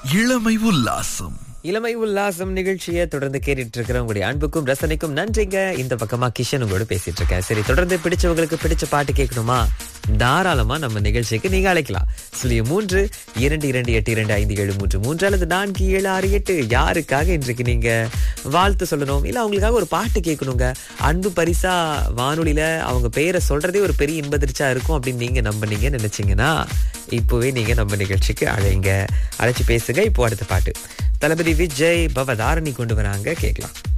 இளமை உல்லாசம் இளமை உல்லாசம் நிகழ்ச்சியை தொடர்ந்து கேட்டுட்டு இருக்கிற உங்களுடைய அன்புக்கும் ரசனைக்கும் நன்றிங்க இந்த பக்கமா கிஷன் உங்களோட பேசிட்டு இருக்கேன் சரி தொடர்ந்து பிடிச்சவங்களுக்கு பிடிச்ச பாட்டு கேட்கணுமா தாராளமா நம்ம நிகழ்ச்சிக்கு நீங்க அழைக்கலாம் சுழிய மூன்று இரண்டு இரண்டு எட்டு இரண்டு ஐந்து ஏழு மூன்று மூன்று அல்லது நான்கு ஏழு ஆறு எட்டு யாருக்காக இன்றைக்கு நீங்க வாழ்த்து சொல்லணும் இல்ல அவங்களுக்காக ஒரு பாட்டு கேட்கணுங்க அன்பு பரிசா வானொலியில அவங்க பெயரை சொல்றதே ஒரு பெரிய இன்பதிர்ச்சா இருக்கும் அப்படின்னு நீங்க நம்பினீங்க நினைச்சீங்கன்னா இப்போவே நீங்க நம்ம நிகழ்ச்சிக்கு அழைங்க அழைச்சு பேசுங்க இப்போ அடுத்த பாட்டு தளபதி விஜய் பவதாரணி கொண்டு வராங்க கேட்கலாம்